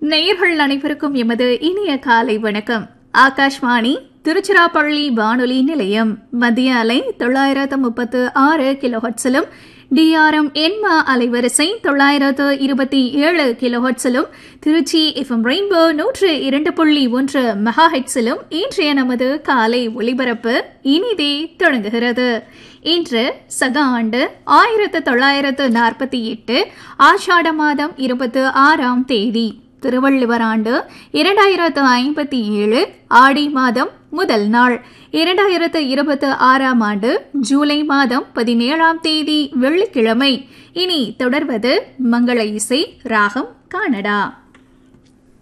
நேயர்கள் அனைவருக்கும் எமது இனிய காலை வணக்கம் ஆகாஷ்வாணி திருச்சிராப்பள்ளி வானொலி நிலையம் மத்திய அலை தொள்ளாயிரத்து முப்பத்து ஆறு கிலோஹட்ஸிலும் டிஆர்எம் எண்ம அலைவரிசை தொள்ளாயிரத்து இருபத்தி ஏழு கிலோஹட்ஸிலும் திருச்சி எஃப்எம் ரெயின்போ நூற்று இரண்டு புள்ளி ஒன்று மெகா ஹெட்ஸிலும் இன்றைய நமது காலை ஒளிபரப்பு இனிதே தொடங்குகிறது இன்று சக ஆண்டு ஆயிரத்து தொள்ளாயிரத்து நாற்பத்தி எட்டு ஆஷாட மாதம் இருபத்து ஆறாம் தேதி திருவள்ளுவர் ஆண்டு இரண்டாயிரத்து ஐம்பத்தி ஏழு ஆடி மாதம் முதல் நாள் இரண்டாயிரத்து இருபத்தி ஆறாம் ஆண்டு ஜூலை மாதம் பதினேழாம் தேதி வெள்ளிக்கிழமை இனி தொடர்வது மங்கள இசை ராகம் கானடா